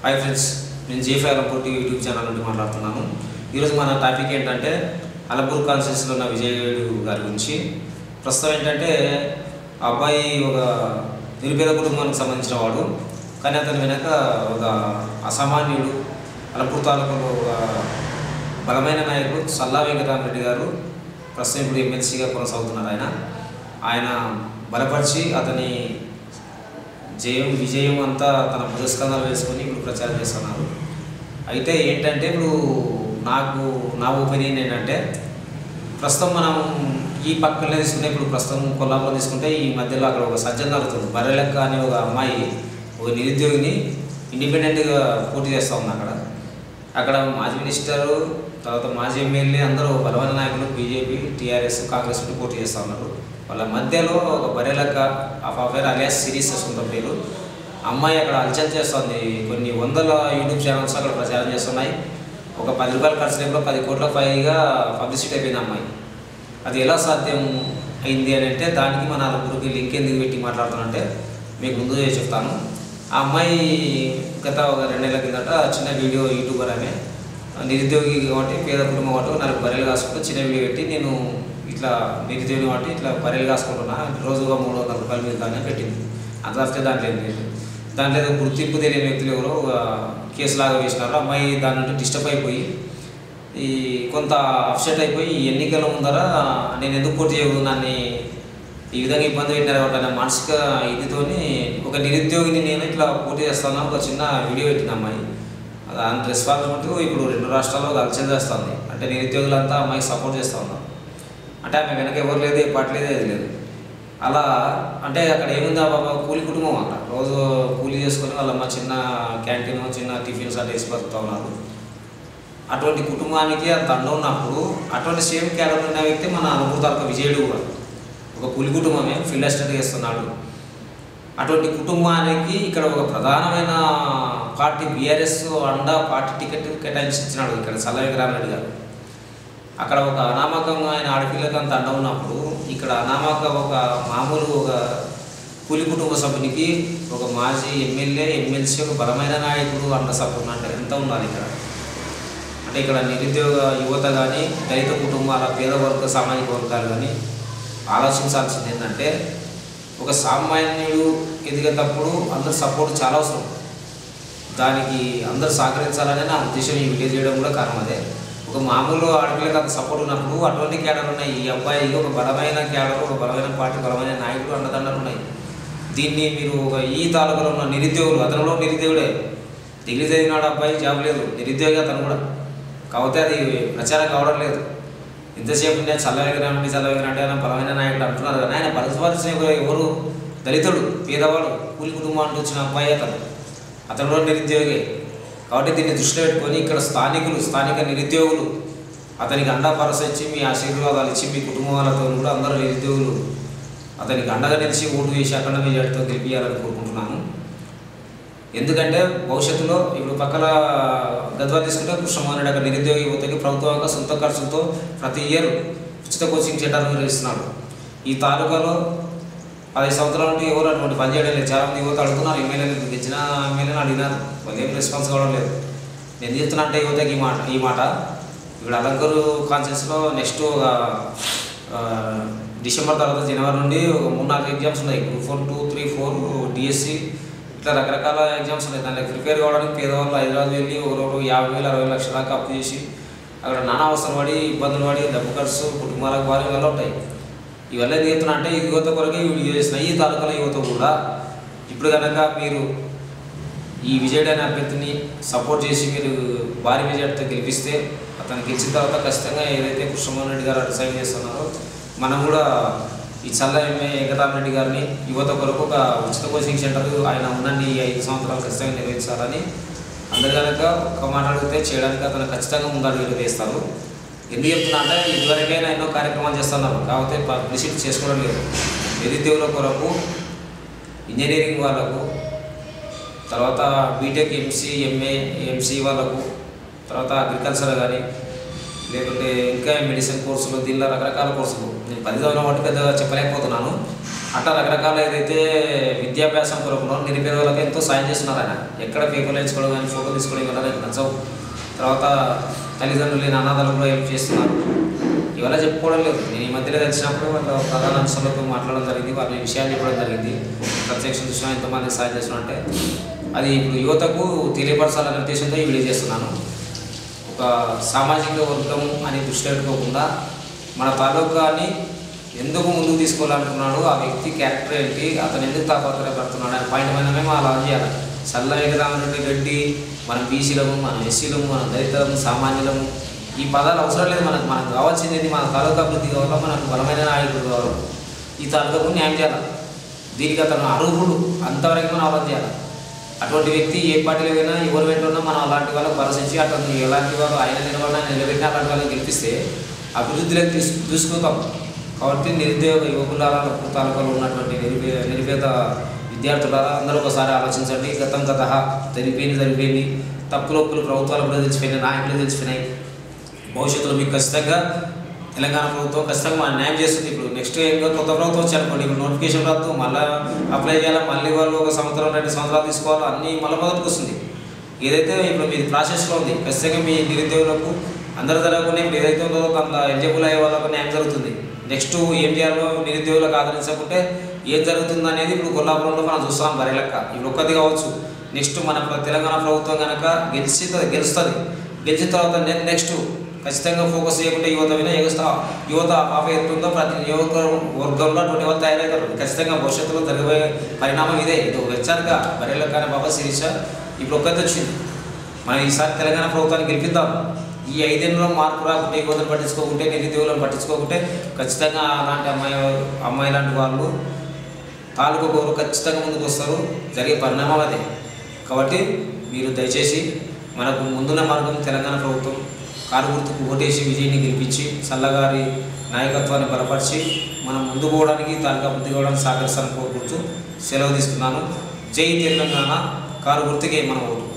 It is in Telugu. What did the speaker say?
హాయ్ ఫ్రెండ్స్ నేను జే ఫైర్ పోటీ యూట్యూబ్ ఛానల్ నుండి మాట్లాడుతున్నాను ఈరోజు మన టాపిక్ ఏంటంటే అలపూర్ కాన్స్టిట్యూన్సీలో ఉన్న విజయుడు గారి గురించి ప్రస్తుతం ఏంటంటే ఆ అబ్బాయి ఒక నిరుపేద కుటుంబానికి సంబంధించిన వాడు కానీ అతని వెనక ఒక అసామాన్యుడు అలపూర్ తాలూకాలో ఒక బలమైన నాయకుడు సల్లా వెంకటరామరెడ్డి గారు ప్రస్తుతం ఇప్పుడు ఎమ్మెల్సీగా కొనసాగుతున్నారు ఆయన ఆయన బలపరిచి అతని జయం విజయం అంతా తన పురస్కారాలు వేసుకొని ఇప్పుడు ప్రచారం చేస్తున్నారు అయితే ఏంటంటే ఇప్పుడు నాకు నా ఒపీనియన్ ఏంటంటే ప్రస్తుతం మనం ఈ పక్కనే తీసుకునే ఇప్పుడు ప్రస్తుతం కొల్లాపురం తీసుకుంటే ఈ మధ్యలో అక్కడ ఒక సజ్జన నడుతుంది బర్రెలెక్క అనే ఒక అమ్మాయి ఒక నిరుద్యోగిని ఇండిపెండెంట్గా పోటీ చేస్తూ ఉంది అక్కడ అక్కడ మాజీ మినిస్టరు తర్వాత మాజీ ఎమ్మెల్యే అందరూ బలమైన నాయకులు బీజేపీ టీఆర్ఎస్ కాంగ్రెస్ నుండి పోటీ చేస్తూ ఉన్నారు వాళ్ళ మధ్యలో ఒక Barrelakka of affair alias Sirisha చేసుకుంటాం పేరు అమ్మాయి అక్కడ అల్చల్ చేస్తుంది కొన్ని వందల యూట్యూబ్ ఛానల్స్ అక్కడ ప్రచారం చేస్తున్నాయి ఒక పది రూపాయల ఖర్చు లేకుండా పది కోట్ల పైగా పబ్లిసిటీ అయిపోయింది అమ్మాయి అది ఎలా సాధ్యం అయింది అని అంటే దానికి మన నలుగురికి లింక్ ఎందుకు పెట్టి మాట్లాడుతానంటే మీకు ముందు చెప్తాను ఆ అమ్మాయి గత ఒక రెండు నెలల కిందట చిన్న వీడియో యూట్యూబర్ ఆమె నిరుద్యోగి కాబట్టి పేద కుటుంబం కాబట్టి నాలుగు బర్రెలు కాసుకుంటూ చిన్న వీడియో పెట్టి నేను ఇట్లా నిరుద్యోగి కాబట్టి ఇట్లా బర్రెలు కాసుకుంటున్నా రోజుగా మూడు వందల రూపాయల మీద కానీ పెట్టింది అంత తప్పితే దాంట్లో ఏం లేదు దాంట్లో ఏదో గుర్తింపు తెలియని వ్యక్తులు ఎవరో ఒక కేసులాగా వేసినారు అమ్మాయి దాని నుండి డిస్టర్బ్ అయిపోయి ఈ కొంత అప్సెట్ అయిపోయి ఈ ఎన్నికల ముందర నేను ఎందుకు పోటీ చేయకూడదు నన్ను ఈ విధంగా ఇబ్బంది పెట్టారు కాబట్టి అనే మానసిక ఇదితోని ఒక నిరుద్యోగిని నేను ఇట్లా పోటీ చేస్తాను ఒక చిన్న వీడియో పెట్టిన అమ్మాయి దాని రెస్పాన్సిబిలిటీ ఇప్పుడు రెండు రాష్ట్రాల్లో కలిసి చేస్తుంది అంటే నిరుద్యోగులంతా అమ్మాయికి సపోర్ట్ చేస్తూ ఉన్నారు అంటే ఆమె వెనక ఎవరు లేదు ఏ పార్టీ లేదు ఏది లేదు అలా అంటే అక్కడ ఏముంది ఆ బాబా కూలి కుటుంబం అక్కడ రోజు కూలి చేసుకొని వాళ్ళమ్మ చిన్న క్యాంటీన్ చిన్న టిఫిన్స్ అట్లా వేసి బతుకుతూ ఉన్నారు అటువంటి కుటుంబానికి అంత అండ ఉన్నప్పుడు అటువంటి సేమ్ క్యాడర్ ఉన్న వ్యక్తి మన అనుభూతాలకు విజయుడు కూడా ఒక కూలి కుటుంబమే ఫీల్డ్ అసిస్టెంట్ చేస్తున్నాడు అటువంటి కుటుంబానికి ఇక్కడ ఒక ప్రధానమైన పార్టీ బీఆర్ఎస్ అండ పార్టీ టికెట్ కేటాయించి ఇచ్చినాడు ఇక్కడ సల్లవి రామరెడ్డి గారు అక్కడ ఒక అనామకంగా ఆయన ఆడపిల్లకి అంత అండ ఉన్నప్పుడు ఇక్కడ అనామక ఒక మామూలు ఒక కూలి కుటుంబ సభ్యునికి ఒక మాజీ ఎమ్మెల్యే ఎమ్మెల్సీ ఒక బలమైన నాయకుడు అండ సపోర్ట్ అంటే ఎంత ఉండాలి ఇక్కడ అంటే ఇక్కడ నిరుద్యోగ యువత కానీ దళిత కుటుంబాల పేద వర్గ సామాజిక వర్గాలు కానీ ఆలోచించాల్సింది ఏంటంటే ఒక సామాన్యుడు ఎదిగేటప్పుడు అందరు సపోర్ట్ చాలా అవసరం దానికి అందరు సహకరించాలనే నా ఉద్దేశం ఈ వీడియో చేయడం కూడా కారణం అదే ఒక మామూలు ఆడపిల్లకి అంత సపోర్ట్ ఉన్నప్పుడు అటువంటి క్యాడర్ ఉన్నాయి ఈ అబ్బాయి ఒక బలమైన క్యాడర్ ఒక బలమైన పార్టీ బలమైన నాయకుడు అండదండలు ఉన్నాయి దీన్ని మీరు ఒక ఈ తాలూకాలో ఉన్న నిరుద్యోగులు అతను కూడా నిరుద్యోగుడే డిగ్రీ చదివినాడు అబ్బాయి జాబ్ లేదు నిరుద్యోగి అతను కూడా కాకపోతే అది ప్రచారం కావడం లేదు ఇంతసేపు నేను చల్లవేగినామండి చల్లవేగినట్టు ఆయన బలమైన నాయకుడు అంటున్నారు కానీ ఆయన పరిపాలించిన ఎవరు దళితుడు పేదవాడు కూలి కుటుంబం అంటూ వచ్చిన అబ్బాయి అతను అతను కూడా నిరుద్యోగి కాబట్టి దీన్ని దృష్టిలో పెట్టుకొని ఇక్కడ స్థానికులు స్థానిక నిరుద్యోగులు అతనికి అండా భరోసా ఇచ్చి మీ ఆశీర్వాదాలు ఇచ్చి మీ కుటుంబాలతో కూడా అందరూ నిరుద్యోగులు అతనికి అండగా నిలిచి ఓటు వేసి అక్కడ మెజార్టీతో గెలిపించాలని కోరుకుంటున్నాను ఎందుకంటే భవిష్యత్తులో ఇప్పుడు పక్కన గద్వాలు తీసుకుంటే కృష్ణమోహన్ రెడ్డి అక్కడ నిరుద్యోగ యువతకి ప్రభుత్వం యొక్క సొంత ఖర్చులతో ప్రతి ఇయర్ ఉచిత కోచింగ్ సెంటర్ నిర్వహిస్తున్నాడు ఈ తాలూకాలో పది సంవత్సరాల నుండి ఎవరు అటువంటి పని చేయడం లేదు చాలా మంది యువత అడుగుతున్నారు ఎమ్మెల్యేలు గెలిచిన ఎమ్మెల్యేని అడిగినారు వాళ్ళు ఏం రెస్పాన్స్ కావడం లేదు నేను చెప్తున్నా అంటే యువతకి ఈ మాట ఈ మాట ఇప్పుడు అలంకరు కాన్షియస్లో నెక్స్ట్ ఒక ఆ, డిసెంబర్ తర్వాత జనవరి నుండి ఒక మూడు నాలుగు ఎగ్జామ్స్ ఉన్నాయి group four two three four DSC ఇట్లా రకరకాల ఎగ్జామ్స్ ఉన్నాయి దానికి ప్రిపేర్ కావడానికి పేదవాళ్ళు హైదరాబాద్ వెళ్ళి ఒకరోజు యాభై వేలు అరవై లక్షల దాకా అప్పు చేసి అక్కడ నానా అవసరం పడి ఇబ్బందులు పడి డబ్బు ఖర్చు కుటుంబాలకు భారీ వల్ల ఉంటాయి ఇవల్ల ఏం చెప్తున్నా అంటే ఈ యువత కొరకే ఈ వీడియో చేసిన ఈ తాలూకాల యువత కూడా ఇప్పుడు కనుక మీరు ఈ విజయుడు అనే అభ్యర్థిని సపోర్ట్ చేసి మీరు భారీ మెజార్టీతో గెలిపిస్తే అతను గెలిచిన తర్వాత ఖచ్చితంగా ఏదైతే కృష్ణమోహన్ రెడ్డి గారు అటు సైన్ చేస్తున్నారో మనం కూడా ఈ చల్ల ఎంఏ వెంకటరామ రెడ్డి గారిని యువత కొరకు ఒక ఉచిత కోచింగ్ సెంటర్ ఆయన ఉన్నన్ని ఈ ఐదు సంవత్సరాలు ఖచ్చితంగా నిర్వహించాలని అందరు కనుక ఒక మాట అడిగితే చేయడానికి అతను ఖచ్చితంగా ముందడుగు వేస్తారు ఎందుకు చెప్తున్నా అంటే ఇదివరకైనా ఎన్నో కార్యక్రమాలు చేస్తున్నారు కాకపోతే పబ్లిసిటీ చేసుకోవడం లేదు నిరుద్యోగుల కొరకు ఇంజనీరింగ్ వాళ్ళకు తర్వాత బీటెక్ ఎంసీ ఎంఏ ఎంసీ వాళ్ళకు తర్వాత అగ్రికల్చర్ కానీ లేకుంటే ఇంకా మెడిసిన్ కోర్సులు దీనిలో రకరకాల కోర్సులు నేను పది చదివిన వాటి పెద్దగా చెప్పలేకపోతున్నాను అట్లా రకరకాల ఏదైతే విద్యాభ్యాసం కొరకు నిరుపేదలకు ఎంతో సాయం చేస్తున్నారు ఆయన ఎక్కడ పేపర్లు వేసుకోవడం కానీ ఫోటో తీసుకోవడం కానీ నాకు నచ్చవు తర్వాత తల్లిదండ్రులు లేని అనాథాలు కూడా హెల్ప్ చేస్తున్నారు ఇవాళ చెప్పుకోవడం లేదు నేను ఈ మధ్యలో తెలిసినప్పుడు వాళ్ళ ప్రధాన అంశాలతో మాట్లాడడం జరిగింది వాళ్ళ విషయాలు చెప్పడం జరిగింది ప్రత్యక్ష దృష్టిలో ఎంతమంది సాయం చేస్తున్నట్టే అది ఇప్పుడు యువతకు తెలియపరచాలనే ఉద్దేశంతో ఈ వీడియో చేస్తున్నాను ఒక సామాజిక వర్గం అని దృష్టి పెట్టుకోకుండా మన తాలూకాని ఎందుకు ముందుకు తీసుకోవాలనుకున్నాడు ఆ వ్యక్తి క్యారెక్టర్ ఏంటి అతను ఎందుకు తాపత్రయపడుతున్నాడు అనే పాయింట్ మీద మేము అలా చేయాలి సల్ల వెంకటరామరెడ్డి రెడ్డి మనం బీసీలము మనం ఎస్సీలము మనం దళితులము సామాన్యులము ఈ పదాలు అవసరం లేదు మనకు మనకు కావాల్సింది ఏంటి? మన తాలూకా అభివృద్ధి కావాలా మనకు బలమైన నాయకుడు కావాలి ఈ తాలూకాకు న్యాయం చేయాలి దీనికి అతను అర్హుడు అంతవరకు మనం ఆలోచన చేయాలి అటువంటి వ్యక్తి ఏ పార్టీలో అయినా ఎవరు వెంట ఉన్నా మనం అలాంటి వాళ్ళకి భరోసించి అతను ఎలాంటి వారు ఆయన నిలబడినా నిలబెట్టిన అలాంటి వాళ్ళని గెలిపిస్తే అభివృద్ధిలోకి తీసు దూసుకుతాం కాబట్టి నిరుద్యోగ యువకులారా తాలూకాలో ఉన్నటువంటి నిరుపే నిరుపేద విద్యార్థులారా అందరూ ఒకసారి ఆలోచించండి గతం గత జరిపోయింది జరిపోయింది తప్పులు ఒప్పులు ప్రభుత్వాలు కూడా తెలిసిపోయినాయి నాయకులు తెలిసిపోయినాయి భవిష్యత్తులో మీకు ఖచ్చితంగా తెలంగాణ ప్రభుత్వం ఖచ్చితంగా మన న్యాయం చేస్తుంది ఇప్పుడు నెక్స్ట్ ఇంకా కొత్త ప్రభుత్వం వచ్చి అనుకోండి ఇప్పుడు నోటిఫికేషన్ రాదు మళ్ళీ అప్లై చేయాలి మళ్ళీ వాళ్ళు ఒక సంవత్సరం రెండు సంవత్సరాలు తీసుకోవాలి అన్నీ మళ్ళీ మొదటికి వస్తుంది ఏదైతే ఇప్పుడు మీది ప్రాసెస్లో ఉంది ఖచ్చితంగా మీ నిరుద్యోగులకు అందరి తరగకుండా ఇప్పుడు ఏదైతే ఉందో కొంత ఎలిజిబుల్ అయ్యే వాళ్ళకు న్యాయం జరుగుతుంది నెక్స్ట్ ఏం చేయాలో నిరుద్యోగులకు ఆదరించకుంటే ఏం జరుగుతుంది అనేది ఇప్పుడు కొల్లాపురంలో మనం చూస్తాం బరి లెక్క ఇప్పుడు ఒక్కది కావచ్చు నెక్స్ట్ మన ప్ర- తెలంగాణ ప్రభుత్వం కనుక గెలిచి గెలుస్తుంది గెలిచిన తర్వాత నె- నెక్స్ట్ ఖచ్చితంగా ఫోకస్ చేయకుండా యువత మీద ఎగస్తా యువత పాప ఎత్తుందో ప్రతి యువక వర్గంలో అటువంటి వాళ్ళు తయారవుతారు ఖచ్చితంగా భవిష్యత్తులో జరగబోయే పరిణామం ఇదే ఇది ఒక హెచ్చరిక బరిలో కానీ బాబా శిరీష ఇప్పుడు ఒక్కటి వచ్చింది మనం ఈసారి తెలంగాణ ప్రభుత్వాన్ని గెలిపిద్దాం ఈ ఐదేళ్ళలో మార్పు రాకుంటే యువతను పట్టించుకోకుంటే నిరుద్యోగులను పట్టించుకోకుంటే ఖచ్చితంగా అలాంటి అమ్మాయి అమ్మాయి లాంటి వాళ్ళు తాలూకు గౌరవ ఖచ్చితంగా ముందుకు వస్తారు జరిగే పరిణామం అదే కాబట్టి మీరు దయచేసి మనకు ముందున్న మార్గం తెలంగాణ ప్రభుత్వం కారు గుర్తుకు ఓటేసి విజయాన్ని గెలిపించి చల్లగారి నాయకత్వాన్ని బలపరిచి మనం ముందు పోవడానికి తాలూకా అభివృద్ధి కావడానికి సహకరిస్తానని కోరుకుంటూ సెలవు తీసుకున్నాను జై తెలంగాణ కారు గుర్తుకే మన ఓటు